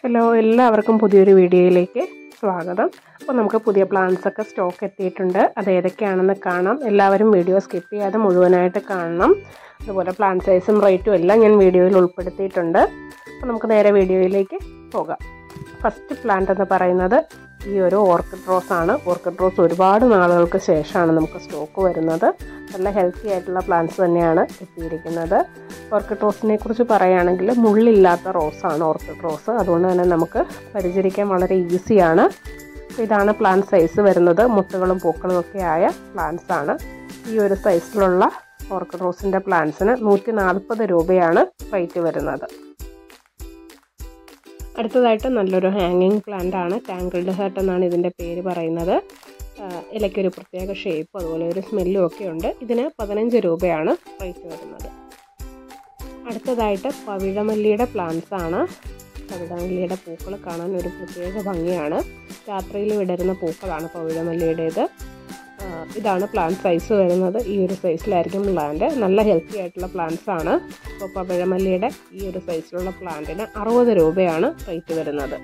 hello എല്ലാവർക്കും പുതിയൊരു വീഡിയോയിലേക്ക് സ്വാഗതം അപ്പോൾ നമുക്ക് പുതിയ പ്ലാന്റ്സ് ഒക്കെ സ്റ്റോക്ക് എത്തിയിട്ടുണ്ട് അത് ഏതൊക്കെയാണെന്ന് കാണാം എല്ലാവരും വീഡിയോ സ്കിപ്പ് ചെയ്യാതെ മുഴുവനായിട്ട് കാണണം അതുപോലെ പ്ലാന്റ് സൈസും റേറ്റും എല്ലാം ഞാൻ വീഡിയോയിൽ ഉൾപ്പെടുത്തിയിട്ടുണ്ട് അപ്പോൾ നമുക്ക് നേരെ വീഡിയോയിലേക്ക് പോകാം ഫസ്റ്റ് പ്ലാന്റ് എന്ന് പറയുന്നത് ഈ ഒരു ഓർക്കിഡ് റോസ് ആണ് ഓർക്കിഡ് റോസ് ഒരുപാട് നാളുകൾക്ക് ശേഷമാണ് നമുക്ക് സ്റ്റോക്ക് വരുന്നത് നല്ല ഹെൽത്തി ആയിട്ടുള്ള പ്ലാന്റ്സ് തന്നെയാണ് എത്തിയിരിക്കുന്നത് ഓർക്കിഡ് റോസിനെ കുറിച്ച് പറയുകയാണെങ്കിൽ മുള്ളില്ലാത്ത റോസാണ് ഓർക്കിഡ് റോസ് അതുകൊണ്ട് തന്നെ നമുക്ക് പരിചരിക്കാൻ വളരെ ഈസിയാണ് ഇതാണ് പ്ലാന്റ് സൈസ് വരുന്നത് മുട്ടുകളും പൂക്കളും ഒക്കെ ആയ പ്ലാന്റ്സ് ആണ് ഈ ഒരു സൈസിലുള്ള ഓർക്കിഡ് റോസിൻ്റെ പ്ലാന്റ്സിന് നൂറ്റി നാൽപ്പത് രൂപയാണ് റേറ്റ് വരുന്നത് അടുത്തതായിട്ട് നല്ലൊരു ഹാങ്ങിങ് പ്ലാന്റ് ആണ് ടാങ്കിൾഡ് ഹേർട്ട് എന്നാണ് ഇതിൻ്റെ പേര് പറയുന്നത് ഇലയ്ക്കൊരു പ്രത്യേക ഷേപ്പും അതുപോലെ ഒരു സ്മെല്ലും ഒക്കെ ഉണ്ട് ഇതിന് പതിനഞ്ച് രൂപയാണ് റേറ്റ് വരുന്നത് അടുത്തതായിട്ട് പവിഴമല്ലിയുടെ പ്ലാന്റ്സ് ആണ് പവിഴമല്ലിയുടെ പൂക്കൾ കാണാൻ ഒരു പ്രത്യേക ഭംഗിയാണ് രാത്രിയിൽ വിടരുന്ന പൂക്കളാണ് പവിഴമല്ലിയുടേത് ഇതാണ് പ്ലാന്റ് സൈസ് വരുന്നത് ഈ ഒരു സൈസിലായിരിക്കും പ്ലാന്റ് നല്ല ഹെൽത്തി ആയിട്ടുള്ള പ്ലാന്റ്സ് ആണ് അപ്പോൾ പവിഴമല്ലിയുടെ ഈ ഒരു സൈസിലുള്ള പ്ലാന്റിന് അറുപത് രൂപയാണ് റേറ്റ് വരുന്നത്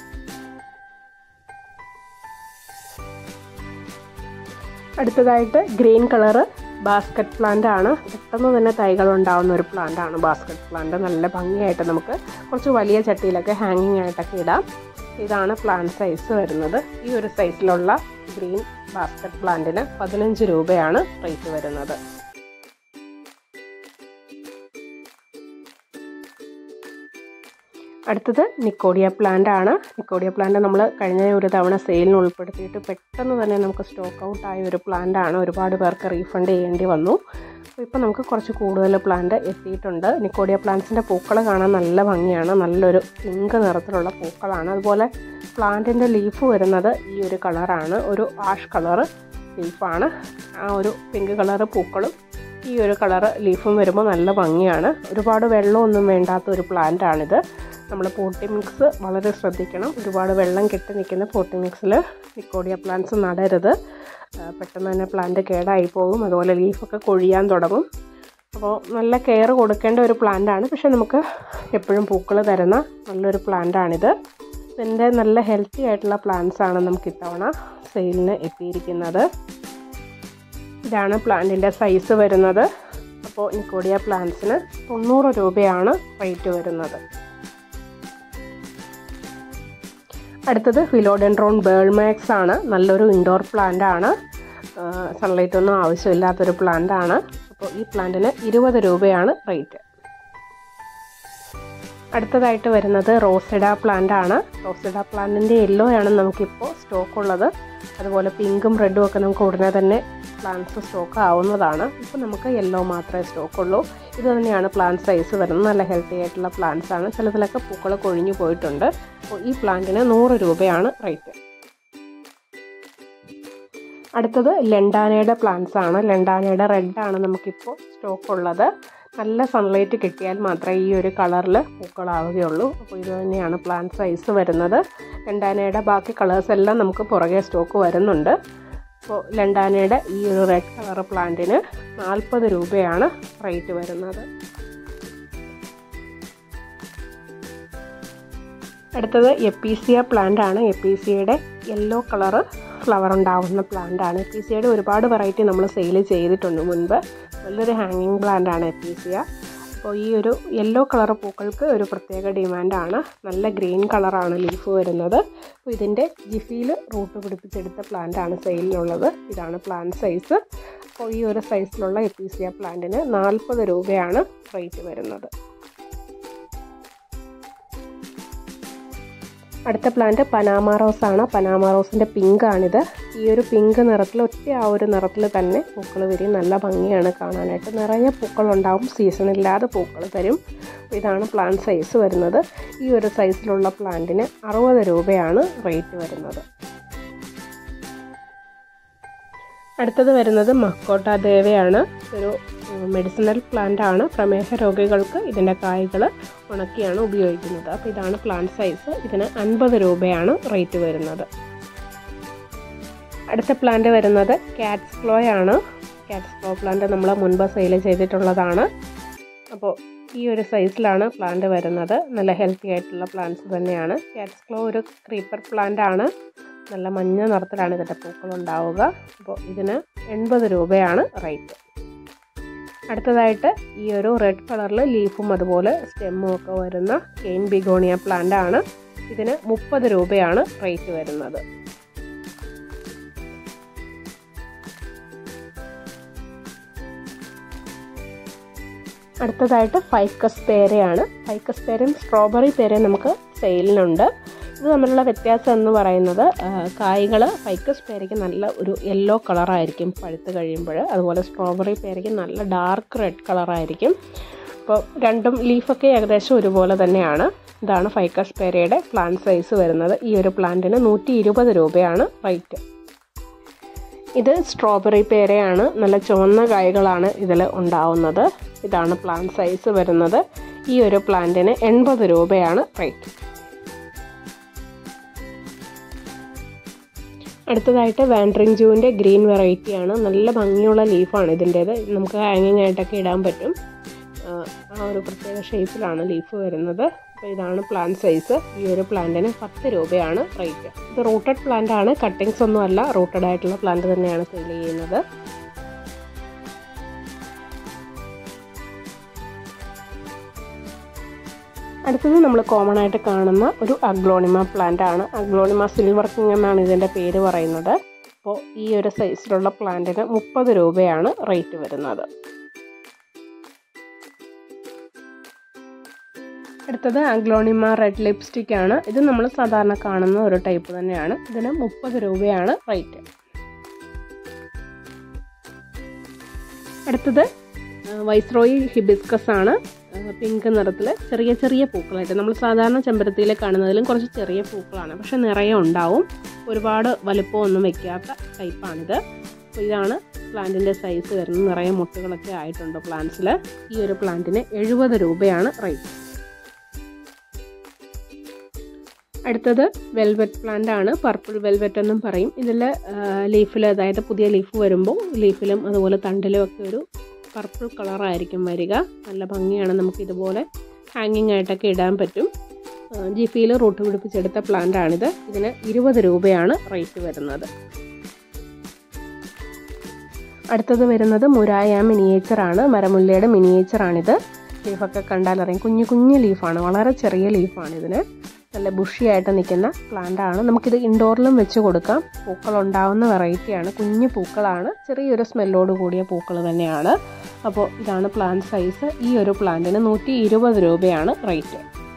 അടുത്തതായിട്ട് ഗ്രീൻ കളറ് ബാസ്ക്കറ്റ് പ്ലാന്റ് ആണ് പെട്ടെന്ന് തന്നെ തൈകൾ ഉണ്ടാവുന്ന ഒരു പ്ലാന്റ് ആണ് ബാസ്ക്കറ്റ് പ്ലാന്റ് നല്ല ഭംഗിയായിട്ട് നമുക്ക് കുറച്ച് വലിയ ചട്ടിയിലൊക്കെ ഹാങ്ങിങ് ആയിട്ടൊക്കെ ഇടാം ഇതാണ് പ്ലാന്റ് സൈസ് വരുന്നത് ഈ ഒരു സൈസിലുള്ള ഗ്രീൻ ബാസ്ക്കറ്റ് പ്ലാന്റിന് പതിനഞ്ച് രൂപയാണ് റേറ്റ് വരുന്നത് അടുത്തത് നിക്കോഡിയ പ്ലാന്റ് ആണ് നിക്കോഡിയ പ്ലാന്റ് നമ്മൾ കഴിഞ്ഞ ഒരു തവണ സെയിലിന് ഉൾപ്പെടുത്തിയിട്ട് പെട്ടെന്ന് തന്നെ നമുക്ക് സ്റ്റോക്ക് ഔട്ട് ആയ ഒരു പ്ലാന്റ് ആണ് ഒരുപാട് പേർക്ക് റീഫണ്ട് ചെയ്യേണ്ടി വന്നു അപ്പോൾ ഇപ്പോൾ നമുക്ക് കുറച്ച് കൂടുതൽ പ്ലാന്റ് എത്തിയിട്ടുണ്ട് നിക്കോഡിയ പ്ലാന്റ്സിൻ്റെ പൂക്കൾ കാണാൻ നല്ല ഭംഗിയാണ് നല്ലൊരു പിങ്ക് നിറത്തിലുള്ള പൂക്കളാണ് അതുപോലെ പ്ലാന്റിൻ്റെ ലീഫ് വരുന്നത് ഈ ഒരു കളറാണ് ഒരു ആഷ് കളറ് ലീഫാണ് ആ ഒരു പിങ്ക് കളറ് പൂക്കളും ഈ ഒരു കളറ് ലീഫും വരുമ്പോൾ നല്ല ഭംഗിയാണ് ഒരുപാട് വെള്ളമൊന്നും വേണ്ടാത്ത ഒരു പ്ലാന്റ് ആണിത് നമ്മൾ പോട്ടി മിക്സ് വളരെ ശ്രദ്ധിക്കണം ഒരുപാട് വെള്ളം കെട്ടി നിൽക്കുന്ന പോട്ടി മിക്സിൽ നിക്കോഡിയ പ്ലാന്റ്സ് നടരുത് പെട്ടെന്ന് തന്നെ പ്ലാന്റ് കേടായി പോകും അതുപോലെ ലീഫൊക്കെ കൊഴിയാൻ തുടങ്ങും അപ്പോൾ നല്ല കെയർ കൊടുക്കേണ്ട ഒരു പ്ലാന്റാണ് പക്ഷെ നമുക്ക് എപ്പോഴും പൂക്കൾ തരുന്ന നല്ലൊരു പ്ലാന്റാണിത് ഇതിൻ്റെ നല്ല ഹെൽത്തി ആയിട്ടുള്ള പ്ലാന്റ്സ് ആണ് നമുക്ക് ഇത്തവണ സെയിലിന് എത്തിയിരിക്കുന്നത് ഇതാണ് പ്ലാന്റിൻ്റെ സൈസ് വരുന്നത് അപ്പോൾ നിക്കോഡിയ പ്ലാന്റ്സിന് തൊണ്ണൂറ് രൂപയാണ് റേറ്റ് വരുന്നത് അടുത്തത് ഫിലോഡെൻഡ്രോൺ ബേൾമാക്സ് ആണ് നല്ലൊരു ഇൻഡോർ പ്ലാന്റ് ആണ് സൺലൈറ്റ് ഒന്നും ആവശ്യമില്ലാത്തൊരു പ്ലാന്റ് ആണ് അപ്പോൾ ഈ പ്ലാന്റിന് ഇരുപത് രൂപയാണ് റേറ്റ് അടുത്തതായിട്ട് വരുന്നത് റോസിഡ പ്ലാന്റ് ആണ് റോസിഡ പ്ലാന്റിൻ്റെ യെല്ലോ ആണ് നമുക്കിപ്പോൾ സ്റ്റോക്ക് ഉള്ളത് അതുപോലെ പിങ്കും റെഡും ഒക്കെ നമുക്ക് ഉടനെ തന്നെ പ്ലാന്റ്സ് സ്റ്റോക്ക് ആവുന്നതാണ് ഇപ്പോൾ നമുക്ക് യെല്ലോ മാത്രമേ സ്റ്റോക്ക് ഉള്ളൂ ഇത് തന്നെയാണ് പ്ലാന്റ് സൈസ് വരുന്നത് നല്ല ഹെൽത്തി ആയിട്ടുള്ള പ്ലാന്റ്സ് ആണ് ചിലതിലൊക്കെ പൂക്കൾ കൊഴിഞ്ഞു പോയിട്ടുണ്ട് അപ്പോൾ ഈ പ്ലാന്റിന് നൂറ് രൂപയാണ് റേറ്റ് അടുത്തത് ലെണ്ടാനയുടെ പ്ലാന്റ്സ് ആണ് ലെണ്ടാനയുടെ റെഡ് ആണ് നമുക്കിപ്പോൾ സ്റ്റോക്ക് ഉള്ളത് നല്ല സൺലൈറ്റ് കിട്ടിയാൽ മാത്രമേ ഈ ഒരു കളറിൽ പൂക്കളാവുകയുള്ളൂ അപ്പോൾ ഇത് തന്നെയാണ് പ്ലാന്റ് സൈസ് വരുന്നത് ലെണ്ടാനയുടെ ബാക്കി കളേഴ്സ് എല്ലാം നമുക്ക് പുറകെ സ്റ്റോക്ക് വരുന്നുണ്ട് അപ്പോൾ ലണ്ടാനയുടെ ഈ ഒരു റെഡ് കളർ പ്ലാന്റിന് നാൽപ്പത് രൂപയാണ് റേറ്റ് വരുന്നത് അടുത്തത് എപ്പീസിയ പ്ലാന്റ് ആണ് എപ്പീസിയയുടെ യെല്ലോ കളറ് ഫ്ലവർ ഉണ്ടാവുന്ന പ്ലാന്റ് ആണ് എപ്പീസിയയുടെ ഒരുപാട് വെറൈറ്റി നമ്മൾ സെയിൽ ചെയ്തിട്ടുണ്ട് മുൻപ് നല്ലൊരു ഹാങ്ങിങ് പ്ലാന്റ് ആണ് എപ്പീസിയ അപ്പോൾ ഈ ഒരു യെല്ലോ കളർ പൂക്കൾക്ക് ഒരു പ്രത്യേക ഡിമാൻഡാണ് നല്ല ഗ്രീൻ കളറാണ് ലീഫ് വരുന്നത് അപ്പോൾ ഇതിൻ്റെ ജിഫിയിൽ റൂട്ട് പിടിപ്പിച്ചെടുത്ത പ്ലാന്റ് ആണ് സെയിലിനുള്ളത് ഇതാണ് പ്ലാന്റ് സൈസ് അപ്പോൾ ഈ ഒരു സൈസിലുള്ള എപ്പീസിയ പ്ലാന്റിന് നാൽപ്പത് രൂപയാണ് റേറ്റ് വരുന്നത് അടുത്ത പ്ലാന്റ് പനാമ റോസ് ആണ് പനാമ റോസിൻ്റെ പിങ്ക് ആണിത് ഈ ഒരു പിങ്ക് നിറത്തിൽ ഒറ്റ ആ ഒരു നിറത്തിൽ തന്നെ പൂക്കൾ വരും നല്ല ഭംഗിയാണ് കാണാനായിട്ട് നിറയെ പൂക്കളുണ്ടാവും സീസണില്ലാതെ പൂക്കൾ തരും ഇതാണ് പ്ലാന്റ് സൈസ് വരുന്നത് ഈ ഒരു സൈസിലുള്ള പ്ലാന്റിന് അറുപത് രൂപയാണ് റേറ്റ് വരുന്നത് അടുത്തത് വരുന്നത് മക്കോട്ട ദേവയാണ് ഒരു മെഡിസിനൽ പ്ലാന്റ് ആണ് പ്രമേഹ രോഗികൾക്ക് ഇതിൻ്റെ കായ്കൾ ഉണക്കിയാണ് ഉപയോഗിക്കുന്നത് അപ്പോൾ ഇതാണ് പ്ലാന്റ് സൈസ് ഇതിന് അൻപത് രൂപയാണ് റേറ്റ് വരുന്നത് അടുത്ത പ്ലാന്റ് വരുന്നത് കാറ്റ്സ് ക്ലോ ആണ് കാറ്റ്സ് ക്ലോ പ്ലാന്റ് നമ്മൾ മുൻപ് സെയിൽ ചെയ്തിട്ടുള്ളതാണ് അപ്പോൾ ഈ ഒരു സൈസിലാണ് പ്ലാന്റ് വരുന്നത് നല്ല ഹെൽത്തി ആയിട്ടുള്ള പ്ലാന്റ്സ് തന്നെയാണ് ക്യാറ്റ്സ് ക്ലോ ഒരു ക്രീപ്പർ പ്ലാന്റ് ആണ് നല്ല മഞ്ഞ നിറത്തിലാണ് ഇതിൻ്റെ പൂക്കൾ ഉണ്ടാവുക അപ്പോൾ ഇതിന് എൺപത് രൂപയാണ് റേറ്റ് അടുത്തതായിട്ട് ഈ ഒരു റെഡ് കളറിൽ ലീഫും അതുപോലെ സ്റ്റെമ്മും ഒക്കെ വരുന്ന കെയിൻ ബിഗോണിയ പ്ലാന്റ് ആണ് ഇതിന് മുപ്പത് രൂപയാണ് റേറ്റ് വരുന്നത് അടുത്തതായിട്ട് ഫൈക്കസ് പേരയാണ് ഫൈക്കസ് പേരയും സ്ട്രോബെറി പേരയും നമുക്ക് സെയിലിനുണ്ട് ഇത് തമ്മിലുള്ള വ്യത്യാസം എന്ന് പറയുന്നത് കായ്കൾ ഫൈക്കസ് പേരയ്ക്ക് നല്ല ഒരു യെല്ലോ കളറായിരിക്കും പഴുത്ത് കഴിയുമ്പോൾ അതുപോലെ സ്ട്രോബെറി പേരയ്ക്ക് നല്ല ഡാർക്ക് റെഡ് കളറായിരിക്കും അപ്പോൾ രണ്ടും ലീഫൊക്കെ ഏകദേശം ഒരുപോലെ തന്നെയാണ് ഇതാണ് ഫൈക്കസ് പേരയുടെ പ്ലാന്റ് സൈസ് വരുന്നത് ഈ ഒരു പ്ലാന്റിന് നൂറ്റി ഇരുപത് രൂപയാണ് റേറ്റ് ഇത് സ്ട്രോബെറി പേരയാണ് നല്ല ചുവന്ന കായ്കളാണ് ഇതിൽ ഉണ്ടാവുന്നത് ഇതാണ് പ്ലാന്റ് സൈസ് വരുന്നത് ഈ ഒരു പ്ലാന്റിന് എൺപത് രൂപയാണ് റേറ്റ് അടുത്തതായിട്ട് വാൻഡ്രിങ് ജൂവിൻ്റെ ഗ്രീൻ വെറൈറ്റിയാണ് നല്ല ഭംഗിയുള്ള ലീഫാണ് ഇതിൻ്റേത് നമുക്ക് ഹാങ്ങിങ് ആയിട്ടൊക്കെ ഇടാൻ പറ്റും ആ ഒരു പ്രത്യേക ഷേപ്പിലാണ് ലീഫ് വരുന്നത് അപ്പോൾ ഇതാണ് പ്ലാന്റ് സൈസ് ഈ ഒരു പ്ലാന്റിന് പത്ത് രൂപയാണ് റേറ്റ് ഇത് റൂട്ടഡ് പ്ലാന്റ് ആണ് കട്ടിങ്സ് ഒന്നും അല്ല റൂട്ടഡ് ആയിട്ടുള്ള പ്ലാന്റ് തന്നെയാണ് സെയിൽ ചെയ്യുന്നത് അടുത്തത് നമ്മൾ കോമൺ ആയിട്ട് കാണുന്ന ഒരു അഗ്ലോണിമ പ്ലാന്റ് ആണ് അഗ്ലോണിമ സിൽവർ കിങ് എന്നാണ് ഇതിൻ്റെ പേര് പറയുന്നത് അപ്പോൾ ഈ ഒരു സൈസിലുള്ള പ്ലാന്റിന് മുപ്പത് രൂപയാണ് റേറ്റ് വരുന്നത് അടുത്തത് ആഗ്ലോണിമ റെഡ് ലിപ്സ്റ്റിക് ആണ് ഇത് നമ്മൾ സാധാരണ കാണുന്ന ഒരു ടൈപ്പ് തന്നെയാണ് ഇതിന് മുപ്പത് രൂപയാണ് റേറ്റ് അടുത്തത് വൈസ്രോയി ഹിബിസ്കസ് ആണ് പിങ്ക് നിറത്തിൽ ചെറിയ ചെറിയ പൂക്കളായിട്ട് നമ്മൾ സാധാരണ ചെമ്പരത്തിയിൽ കാണുന്നതിലും കുറച്ച് ചെറിയ പൂക്കളാണ് പക്ഷെ നിറയെ ഉണ്ടാവും ഒരുപാട് വലുപ്പമൊന്നും വെക്കാത്ത ടൈപ്പാണിത് അപ്പോൾ ഇതാണ് പ്ലാന്റിൻ്റെ സൈസ് വരുന്നത് നിറയെ മുട്ടുകളൊക്കെ ആയിട്ടുണ്ട് പ്ലാന്റ്സിൽ ഈ ഒരു പ്ലാന്റിന് എഴുപത് രൂപയാണ് റേറ്റ് അടുത്തത് വെൽവെറ്റ് പ്ലാന്റ് ആണ് പർപ്പിൾ വെൽവെറ്റ് എന്നും പറയും ഇതിൽ ലീഫിൽ അതായത് പുതിയ ലീഫ് വരുമ്പോൾ ലീഫിലും അതുപോലെ തണ്ടിലും ഒക്കെ ഒരു പർപ്പിൾ കളറായിരിക്കും വരിക നല്ല ഭംഗിയാണ് നമുക്ക് ഇതുപോലെ ഹാങ്ങിങ് ആയിട്ടൊക്കെ ഇടാൻ പറ്റും ജിഫിയിൽ റൂട്ട് പിടിപ്പിച്ചെടുത്ത പ്ലാന്റ് ആണിത് ഇതിന് ഇരുപത് രൂപയാണ് റേറ്റ് വരുന്നത് അടുത്തത് വരുന്നത് മുരായ മിനിയേച്ചർ ആണ് മരമുല്ലയുടെ മിനിയേച്ചർ ആണിത് ലീഫൊക്കെ കണ്ടാൽ അറിയാം കുഞ്ഞു കുഞ്ഞു ലീഫാണ് വളരെ ചെറിയ ലീഫാണ് ഇതിന് നല്ല ബുഷിയായിട്ട് നിൽക്കുന്ന പ്ലാന്റ് ആണ് നമുക്കിത് ഇൻഡോറിലും വെച്ച് കൊടുക്കാം പൂക്കൾ ഉണ്ടാവുന്ന വെറൈറ്റിയാണ് കുഞ്ഞു പൂക്കളാണ് ചെറിയൊരു സ്മെല്ലോട് കൂടിയ പൂക്കൾ തന്നെയാണ് അപ്പോൾ ഇതാണ് പ്ലാന്റ് സൈസ് ഈ ഒരു പ്ലാന്റിന് നൂറ്റി ഇരുപത് രൂപയാണ് റേറ്റ്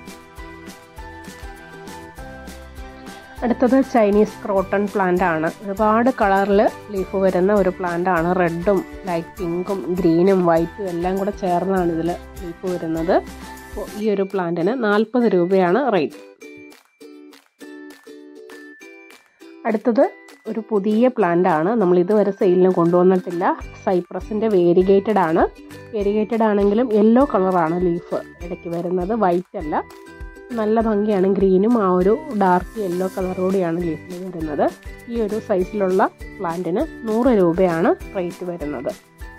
അടുത്തത് ചൈനീസ് ക്രോട്ടൺ പ്ലാന്റ് ആണ് ഒരുപാട് കളറിൽ ലീഫ് വരുന്ന ഒരു പ്ലാന്റ് ആണ് റെഡും ലൈറ്റ് പിങ്കും ഗ്രീനും വൈറ്റും എല്ലാം കൂടെ ചേർന്നാണ് ഇതിൽ ലീഫ് വരുന്നത് അപ്പോൾ ഈ ഒരു പ്ലാന്റിന് നാൽപ്പത് രൂപയാണ് റേറ്റ് അടുത്തത് ഒരു പുതിയ പ്ലാന്റ് ആണ് നമ്മൾ ഇതുവരെ സെയിലിന് കൊണ്ടുവന്നിട്ടില്ല സൈപ്രസിൻ്റെ വേരിഗേറ്റഡ് ആണ് വേരിഗേറ്റഡ് ആണെങ്കിലും യെല്ലോ കളറാണ് ലീഫ് ഇടയ്ക്ക് വരുന്നത് വൈറ്റ് അല്ല നല്ല ഭംഗിയാണ് ഗ്രീനും ആ ഒരു ഡാർക്ക് യെല്ലോ കളറോടെയാണ് ലീഫിൽ വരുന്നത് ഈ ഒരു സൈസിലുള്ള പ്ലാന്റിന് നൂറ് രൂപയാണ് റേറ്റ് വരുന്നത്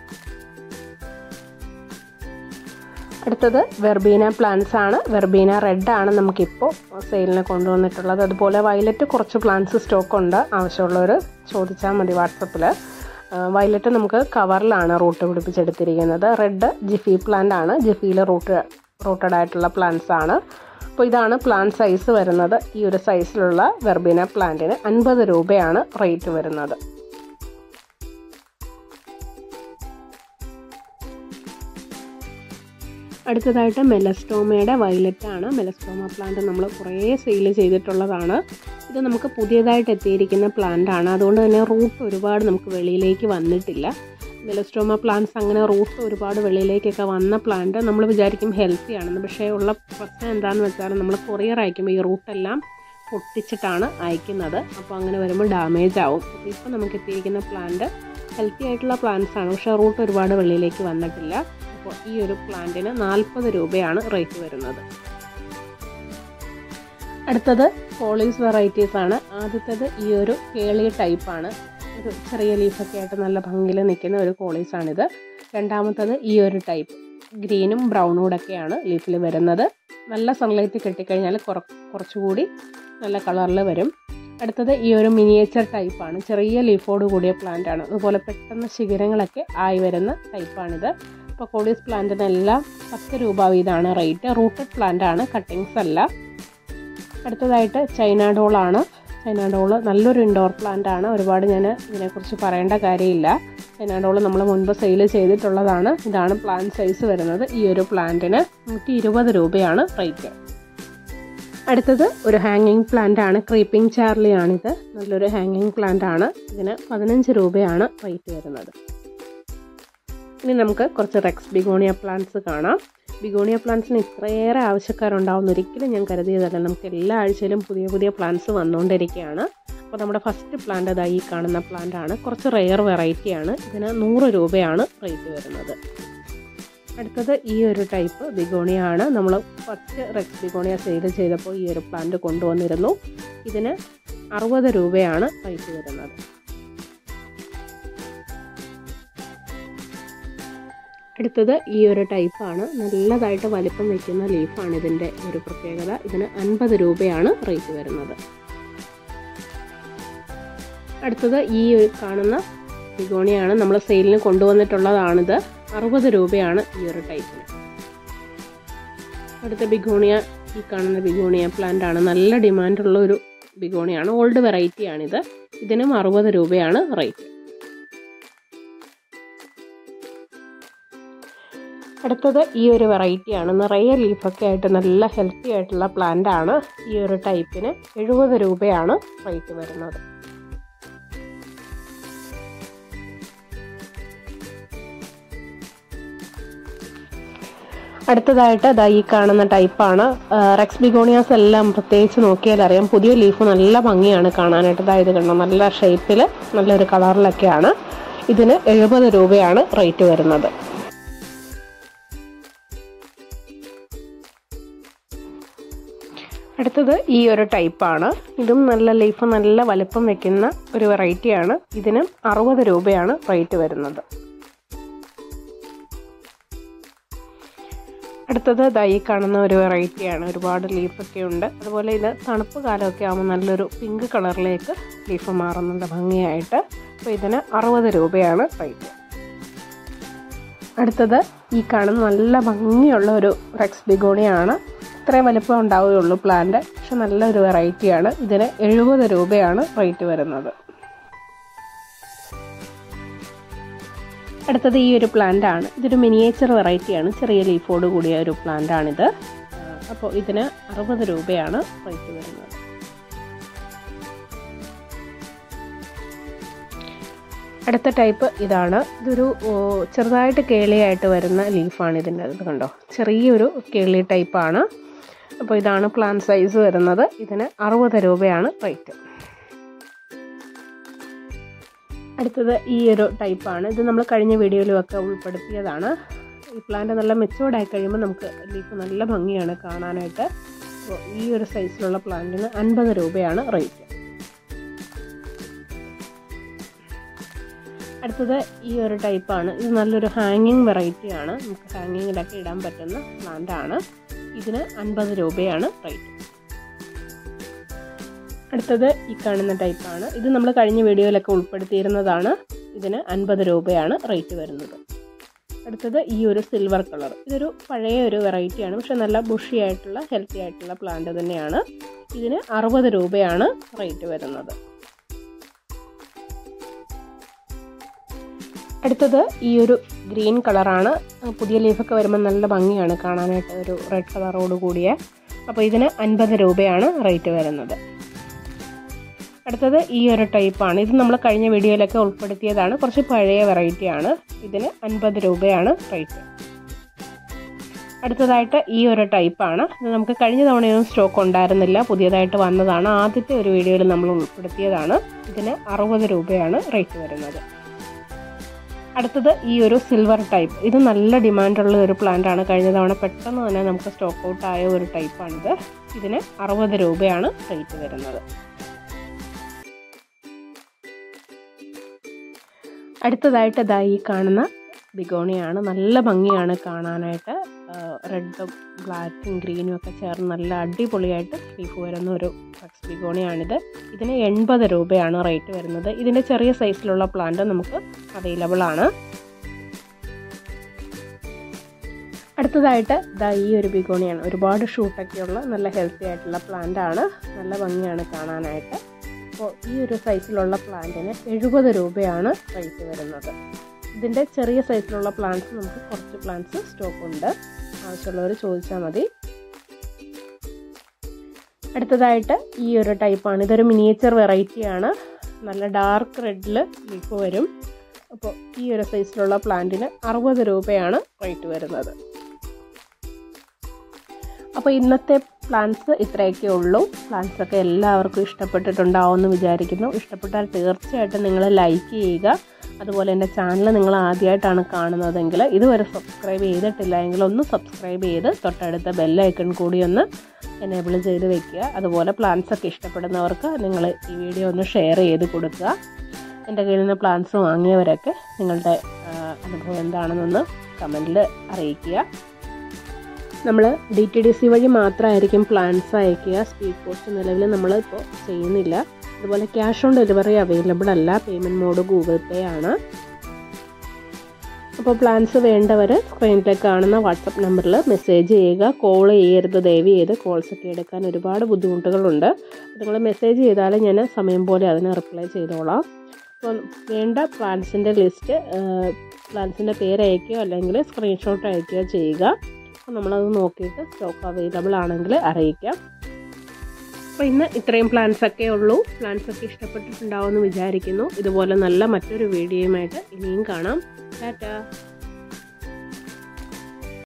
അടുത്തത് വെർബീന പ്ലാന്റ്സ് ആണ് വെർബീന റെഡ് ആണ് നമുക്കിപ്പോൾ സെയിലിന് കൊണ്ടുവന്നിട്ടുള്ളത് അതുപോലെ വയലറ്റ് കുറച്ച് പ്ലാന്റ്സ് സ്റ്റോക്ക് ഉണ്ട് ആവശ്യമുള്ളവർ ചോദിച്ചാൽ മതി വാട്സപ്പിൽ വയലറ്റ് നമുക്ക് കവറിലാണ് റൂട്ട് പിടിപ്പിച്ചെടുത്തിരിക്കുന്നത് റെഡ് ജിഫി പ്ലാന്റ് ആണ് ജിഫിയിൽ റൂട്ട് റൂട്ടഡ് ആയിട്ടുള്ള പ്ലാന്റ്സ് ആണ് അപ്പോൾ ഇതാണ് പ്ലാന്റ് സൈസ് വരുന്നത് ഈ ഒരു സൈസിലുള്ള വെർബീന പ്ലാന്റിന് അൻപത് രൂപയാണ് റേറ്റ് വരുന്നത് അടുത്തതായിട്ട് മെലസ്റ്റോമയുടെ വയലറ്റ് ആണ് മെലസ്റ്റോമ പ്ലാന്റ് നമ്മൾ കുറേ സെയിൽ ചെയ്തിട്ടുള്ളതാണ് ഇത് നമുക്ക് പുതിയതായിട്ട് എത്തിയിരിക്കുന്ന പ്ലാന്റ് ആണ് അതുകൊണ്ട് തന്നെ റൂട്ട് ഒരുപാട് നമുക്ക് വെളിയിലേക്ക് വന്നിട്ടില്ല മെലസ്റ്റോമ പ്ലാന്റ്സ് അങ്ങനെ റൂട്ട് ഒരുപാട് വെളിയിലേക്കൊക്കെ വന്ന പ്ലാന്റ് നമ്മൾ വിചാരിക്കും ഹെൽത്തി ആണെന്ന് പക്ഷേ ഉള്ള പ്രശ്നം എന്താണെന്ന് വെച്ചാൽ നമ്മൾ കൊറിയർ അയക്കുമ്പോൾ ഈ റൂട്ടെല്ലാം പൊട്ടിച്ചിട്ടാണ് അയക്കുന്നത് അപ്പോൾ അങ്ങനെ വരുമ്പോൾ ഡാമേജ് ആവും അപ്പോൾ ഇപ്പോൾ നമുക്ക് എത്തിയിരിക്കുന്ന പ്ലാന്റ് ഹെൽത്തി ആയിട്ടുള്ള പ്ലാന്റ്സ് ആണ് പക്ഷേ റൂട്ട് ഒരുപാട് വെളിയിലേക്ക് വന്നിട്ടില്ല അപ്പോൾ ഈ ഒരു പ്ലാന്റിന് നാൽപ്പത് രൂപയാണ് റേറ്റ് വരുന്നത് അടുത്തത് കോളീസ് വെറൈറ്റീസ് ആണ് ആദ്യത്തേത് ഈ ഒരു കേളി ടൈപ്പാണ് ഒരു ചെറിയ ലീഫൊക്കെ ആയിട്ട് നല്ല ഭംഗിയിൽ നിൽക്കുന്ന ഒരു കോളീസാണിത് രണ്ടാമത്തത് ഈ ഒരു ടൈപ്പ് ഗ്രീനും ബ്രൗണും കൂടെയൊക്കെയാണ് ലീഫിൽ വരുന്നത് നല്ല സൺലൈറ്റ് കിട്ടിക്കഴിഞ്ഞാൽ കുറ കുറച്ചുകൂടി നല്ല കളറിൽ വരും അടുത്തത് ഈ ഒരു മിനിയേച്ചർ ടൈപ്പാണ് ചെറിയ ലീഫോട് കൂടിയ പ്ലാന്റ് ആണ് അതുപോലെ പെട്ടെന്ന് ശിഖരങ്ങളൊക്കെ ആയി വരുന്ന ടൈപ്പാണിത് ഇപ്പോൾ കോഡീസ് പ്ലാന്റിനെല്ലാം പത്ത് രൂപ വീതമാണ് റേറ്റ് റൂട്ടഡ് പ്ലാന്റ് ആണ് കട്ടിങ്സ് അല്ല അടുത്തതായിട്ട് ചൈന ഡോളാണ് ചൈന ഡോള് നല്ലൊരു ഇൻഡോർ പ്ലാന്റ് ആണ് ഒരുപാട് ഞാൻ ഇതിനെക്കുറിച്ച് പറയേണ്ട കാര്യമില്ല ചൈന ഡോള് നമ്മൾ മുൻപ് സെയിൽ ചെയ്തിട്ടുള്ളതാണ് ഇതാണ് പ്ലാന്റ് സൈസ് വരുന്നത് ഈ ഒരു പ്ലാന്റിന് നൂറ്റി ഇരുപത് രൂപയാണ് റേറ്റ് അടുത്തത് ഒരു ഹാങ്ങിങ് പ്ലാന്റ് ആണ് ക്രീപ്പിംഗ് ചാർലി ആണിത് നല്ലൊരു ഹാങ്ങിങ് പ്ലാന്റ് ആണ് ഇതിന് പതിനഞ്ച് രൂപയാണ് റേറ്റ് വരുന്നത് ഇനി നമുക്ക് കുറച്ച് റെക്സ് ബിഗോണിയ പ്ലാന്റ്സ് കാണാം ബിഗോണിയ പ്ലാന്റ്സിന് ഇത്രയേറെ ആവശ്യക്കാരുണ്ടാവുന്ന ഒരിക്കലും ഞാൻ കരുതിയതല്ല നമുക്ക് എല്ലാ ആഴ്ചയിലും പുതിയ പുതിയ പ്ലാന്റ്സ് വന്നുകൊണ്ടിരിക്കുകയാണ് അപ്പോൾ നമ്മുടെ ഫസ്റ്റ് പ്ലാന്റ് അതായി ഈ കാണുന്ന പ്ലാന്റ് ആണ് കുറച്ച് റെയർ വെറൈറ്റി ആണ് ഇതിന് നൂറ് രൂപയാണ് റേറ്റ് വരുന്നത് അടുത്തത് ഈ ഒരു ടൈപ്പ് ബിഗോണിയ ആണ് നമ്മൾ ഫസ്റ്റ് റെക്സ് ബിഗോണിയ സെയിൽ ചെയ്തപ്പോൾ ഈ ഒരു പ്ലാന്റ് കൊണ്ടുവന്നിരുന്നു ഇതിന് അറുപത് രൂപയാണ് റേറ്റ് വരുന്നത് അടുത്തത് ഈ ഒരു ടൈപ്പാണ് നല്ലതായിട്ട് വലിപ്പം വയ്ക്കുന്ന ലീഫാണ് ഇതിൻ്റെ ഒരു പ്രത്യേകത ഇതിന് അൻപത് രൂപയാണ് റേറ്റ് വരുന്നത് അടുത്തത് ഈ ഒരു കാണുന്ന ബിഗോണിയാണ് നമ്മൾ സെയിലിന് കൊണ്ടുവന്നിട്ടുള്ളതാണിത് അറുപത് രൂപയാണ് ഈ ഒരു ടൈപ്പിന് അടുത്ത ബിഗോണിയ ഈ കാണുന്ന ബിഗോണിയ പ്ലാന്റ് ആണ് നല്ല ഡിമാൻഡുള്ള ഒരു ബിഗോണിയാണ് ഓൾഡ് വെറൈറ്റിയാണിത് ഇതിനും അറുപത് രൂപയാണ് റേറ്റ് അടുത്തത് ഈ ഒരു വെറൈറ്റിയാണ് നിറയെ ലീഫൊക്കെ ആയിട്ട് നല്ല ഹെൽത്തി ആയിട്ടുള്ള പ്ലാന്റ് ആണ് ഈ ഒരു ടൈപ്പിന് എഴുപത് രൂപയാണ് റേറ്റ് വരുന്നത് അടുത്തതായിട്ട് ദാ ഈ കാണുന്ന ടൈപ്പാണ് റെക്സ് ബിഗോണിയാസ് എല്ലാം പ്രത്യേകിച്ച് നോക്കിയാൽ അറിയാം പുതിയ ലീഫ് നല്ല ഭംഗിയാണ് കാണാനായിട്ട് അതായത് കണ്ടോ നല്ല ഷേപ്പിൽ നല്ലൊരു കളറിലൊക്കെയാണ് ഇതിന് എഴുപത് രൂപയാണ് റേറ്റ് വരുന്നത് അടുത്തത് ഈ ഒരു ടൈപ്പാണ് ഇതും നല്ല ലീഫ് നല്ല വലുപ്പം വെക്കുന്ന ഒരു വെറൈറ്റിയാണ് ഇതിന് അറുപത് രൂപയാണ് റേറ്റ് വരുന്നത് അടുത്തത് ദൈ കാണുന്ന ഒരു വെറൈറ്റിയാണ് ഒരുപാട് ലീഫൊക്കെ ഉണ്ട് അതുപോലെ ഇത് തണുപ്പ് കാലമൊക്കെ ആകുമ്പോൾ നല്ലൊരു പിങ്ക് കളറിലേക്ക് ലീഫ് മാറുന്നുണ്ട് ഭംഗിയായിട്ട് അപ്പോൾ ഇതിന് അറുപത് രൂപയാണ് റേറ്റ് അടുത്തത് ഈ കാണുന്ന നല്ല ഭംഗിയുള്ള ഒരു റെക്സ് ബിഗോണിയാണ് ഇത്രയും വലിപ്പം ഉണ്ടാവുകയുള്ളൂ പ്ലാന്റ് പക്ഷെ നല്ലൊരു വെറൈറ്റിയാണ് ഇതിന് എഴുപത് രൂപയാണ് റേറ്റ് വരുന്നത് അടുത്തത് ഈ ഒരു പ്ലാന്റ് ആണ് ഇതൊരു മിനിയേച്ചർ വെറൈറ്റിയാണ് ചെറിയ ലീഫോട് കൂടിയ ഒരു പ്ലാന്റ് ആണിത് അപ്പോൾ ഇതിന് അറുപത് രൂപയാണ് റേറ്റ് വരുന്നത് അടുത്ത ടൈപ്പ് ഇതാണ് ഇതൊരു ചെറുതായിട്ട് കേളിയായിട്ട് വരുന്ന ലീഫാണ് ഇതിൻ്റെ ഇത് കണ്ടോ ചെറിയൊരു കേളി ടൈപ്പാണ് അപ്പോൾ ഇതാണ് പ്ലാന്റ് സൈസ് വരുന്നത് ഇതിന് അറുപത് രൂപയാണ് റേറ്റ് അടുത്തത് ഈ ഒരു ടൈപ്പാണ് ഇത് നമ്മൾ കഴിഞ്ഞ വീഡിയോയിലുമൊക്കെ ഉൾപ്പെടുത്തിയതാണ് ഈ പ്ലാന്റ് നല്ല മെച്ചോർഡായി കഴിയുമ്പോൾ നമുക്ക് ലീഫ് നല്ല ഭംഗിയാണ് കാണാനായിട്ട് അപ്പോൾ ഈ ഒരു സൈസിലുള്ള പ്ലാന്റിന് അൻപത് രൂപയാണ് റേറ്റ് അടുത്തത് ഈ ഒരു ടൈപ്പാണ് ഇത് നല്ലൊരു ഹാങ്ങിങ് വെറൈറ്റി ആണ് നമുക്ക് ഹാങ്ങിങ്ങിലൊക്കെ ഇടാൻ പറ്റുന്ന പ്ലാന്റ് ആണ് ഇതിന് അൻപത് രൂപയാണ് റേറ്റ് അടുത്തത് ഈ കാണുന്ന ടൈപ്പാണ് ഇത് നമ്മൾ കഴിഞ്ഞ വീഡിയോയിലൊക്കെ ഉൾപ്പെടുത്തിയിരുന്നതാണ് ഇതിന് അൻപത് രൂപയാണ് റേറ്റ് വരുന്നത് അടുത്തത് ഈ ഒരു സിൽവർ കളർ ഇതൊരു പഴയ ഒരു വെറൈറ്റിയാണ് പക്ഷെ നല്ല ബുഷി ആയിട്ടുള്ള ഹെൽത്തി ആയിട്ടുള്ള പ്ലാന്റ് തന്നെയാണ് ഇതിന് അറുപത് രൂപയാണ് റേറ്റ് വരുന്നത് അടുത്തത് ഈ ഒരു ഗ്രീൻ കളറാണ് പുതിയ ലീഫൊക്കെ വരുമ്പോൾ നല്ല ഭംഗിയാണ് കാണാനായിട്ട് ഒരു റെഡ് കളറോട് കൂടിയ അപ്പോൾ ഇതിന് അൻപത് രൂപയാണ് റേറ്റ് വരുന്നത് അടുത്തത് ഈ ഒരു ടൈപ്പാണ് ഇത് നമ്മൾ കഴിഞ്ഞ വീഡിയോയിലൊക്കെ ഉൾപ്പെടുത്തിയതാണ് കുറച്ച് പഴയ വെറൈറ്റിയാണ് ഇതിന് അൻപത് രൂപയാണ് റേറ്റ് അടുത്തതായിട്ട് ഈ ഒരു ടൈപ്പാണ് ഇത് നമുക്ക് കഴിഞ്ഞ തവണയൊന്നും സ്റ്റോക്ക് ഉണ്ടായിരുന്നില്ല പുതിയതായിട്ട് വന്നതാണ് ആദ്യത്തെ ഒരു വീഡിയോയിൽ നമ്മൾ ഉൾപ്പെടുത്തിയതാണ് ഇതിന് അറുപത് രൂപയാണ് റേറ്റ് വരുന്നത് അടുത്തത് ഈ ഒരു സിൽവർ ടൈപ്പ് ഇത് നല്ല ഡിമാൻഡുള്ള ഒരു പ്ലാന്റ് ആണ് കഴിഞ്ഞ തവണ പെട്ടെന്ന് തന്നെ നമുക്ക് സ്റ്റോക്ക് ഔട്ട് ആയ ഒരു ടൈപ്പാണിത് ഇതിന് അറുപത് രൂപയാണ് റേറ്റ് വരുന്നത് അടുത്തതായിട്ട് ഇതാ ഈ കാണുന്ന ബിഗോണിയാണ് നല്ല ഭംഗിയാണ് കാണാനായിട്ട് റെഡും ബ്ലാക്കും ഗ്രീനും ഒക്കെ ചേർന്ന് നല്ല അടിപൊളിയായിട്ട് ലീഫ് വരുന്ന ഒരു ഫ്ലക്സ് ബിഗോണിയാണിത് ഇതിന് എൺപത് രൂപയാണ് റേറ്റ് വരുന്നത് ഇതിൻ്റെ ചെറിയ സൈസിലുള്ള പ്ലാന്റ് നമുക്ക് അവൈലബിൾ ആണ് അടുത്തതായിട്ട് ഇതാ ഈ ഒരു ബിഗോണിയാണ് ഒരുപാട് ഷൂട്ടൊക്കെയുള്ള നല്ല ഹെൽത്തി ആയിട്ടുള്ള പ്ലാന്റ് ആണ് നല്ല ഭംഗിയാണ് കാണാനായിട്ട് അപ്പോൾ ഈ ഒരു സൈസിലുള്ള പ്ലാന്റിന് എഴുപത് രൂപയാണ് റേറ്റ് വരുന്നത് ഇതിൻ്റെ ചെറിയ സൈസിലുള്ള പ്ലാന്റ്സ് നമുക്ക് കുറച്ച് പ്ലാന്റ്സ് സ്റ്റോക്ക് ഉണ്ട് ആവശ്യമുള്ളവർ ചോദിച്ചാൽ മതി അടുത്തതായിട്ട് ഈ ഒരു ടൈപ്പാണ് ഇതൊരു മിനിയേച്ചർ വെറൈറ്റിയാണ് നല്ല ഡാർക്ക് റെഡിൽ ലീഫ് വരും അപ്പോൾ ഈ ഒരു സൈസിലുള്ള പ്ലാന്റിന് അറുപത് രൂപയാണ് റേറ്റ് വരുന്നത് അപ്പോൾ ഇന്നത്തെ പ്ലാന്റ്സ് ഇത്രയൊക്കെ ഉള്ളൂ പ്ലാന്റ്സ് ഒക്കെ എല്ലാവർക്കും ഇഷ്ടപ്പെട്ടിട്ടുണ്ടാവുമെന്ന് വിചാരിക്കുന്നു ഇഷ്ടപ്പെട്ടാൽ തീർച്ചയായിട്ടും നിങ്ങൾ ലൈക്ക് ചെയ്യുക അതുപോലെ എൻ്റെ ചാനൽ നിങ്ങൾ ആദ്യമായിട്ടാണ് കാണുന്നതെങ്കിൽ ഇതുവരെ സബ്സ്ക്രൈബ് ചെയ്തിട്ടില്ല എങ്കിൽ ഒന്ന് സബ്സ്ക്രൈബ് ചെയ്ത് തൊട്ടടുത്ത ബെല്ലൈക്കൺ കൂടി ഒന്ന് എനേബിൾ ചെയ്ത് വെക്കുക അതുപോലെ പ്ലാന്റ്സ് ഒക്കെ ഇഷ്ടപ്പെടുന്നവർക്ക് നിങ്ങൾ ഈ വീഡിയോ ഒന്ന് ഷെയർ ചെയ്ത് കൊടുക്കുക എൻ്റെ കയ്യിൽ നിന്ന് പ്ലാന്റ്സ് വാങ്ങിയവരൊക്കെ നിങ്ങളുടെ അനുഭവം എന്താണെന്നൊന്ന് കമൻറ്റിൽ അറിയിക്കുക നമ്മൾ ഡി ടി ഡി സി വഴി മാത്രമായിരിക്കും പ്ലാൻസ് അയക്കുക സ്പീഡ് പോസ്റ്റ് നിലവിൽ നമ്മൾ ഇപ്പോൾ ചെയ്യുന്നില്ല അതുപോലെ ക്യാഷ് ഓൺ ഡെലിവറി അവൈലബിൾ അല്ല പേയ്മെൻറ്റ് മോഡ് ഗൂഗിൾ പേ ആണ് അപ്പോൾ പ്ലാൻസ് വേണ്ടവർ സ്ക്രീനിലേക്ക് കാണുന്ന വാട്സപ്പ് നമ്പറിൽ മെസ്സേജ് ചെയ്യുക കോൾ ചെയ്യരുത് ദയവ് ചെയ്ത് കോൾസ് ഒക്കെ എടുക്കാൻ ഒരുപാട് ബുദ്ധിമുട്ടുകളുണ്ട് നിങ്ങൾ മെസ്സേജ് ചെയ്താൽ ഞാൻ സമയം പോലെ അതിന് റിപ്ലൈ ചെയ്തോളാം അപ്പോൾ വേണ്ട പ്ലാൻസിൻ്റെ ലിസ്റ്റ് പ്ലാൻസിൻ്റെ പേര് അയക്കുകയോ അല്ലെങ്കിൽ സ്ക്രീൻഷോട്ട് അയക്കുകയോ ചെയ്യുക അപ്പോൾ നമ്മളത് നോക്കിയിട്ട് സ്റ്റോക്ക് അവൈലബിൾ ആണെങ്കിൽ അറിയിക്കാം അപ്പോൾ ഇന്ന് ഇത്രയും പ്ലാൻസ് ഒക്കെ ഉള്ളൂ പ്ലാൻസ് ഒക്കെ ഇഷ്ടപ്പെട്ടിട്ടുണ്ടാവുമെന്ന് വിചാരിക്കുന്നു ഇതുപോലെ നല്ല മറ്റൊരു വീഡിയോയുമായിട്ട് ഇനിയും കാണാം ടാറ്റാ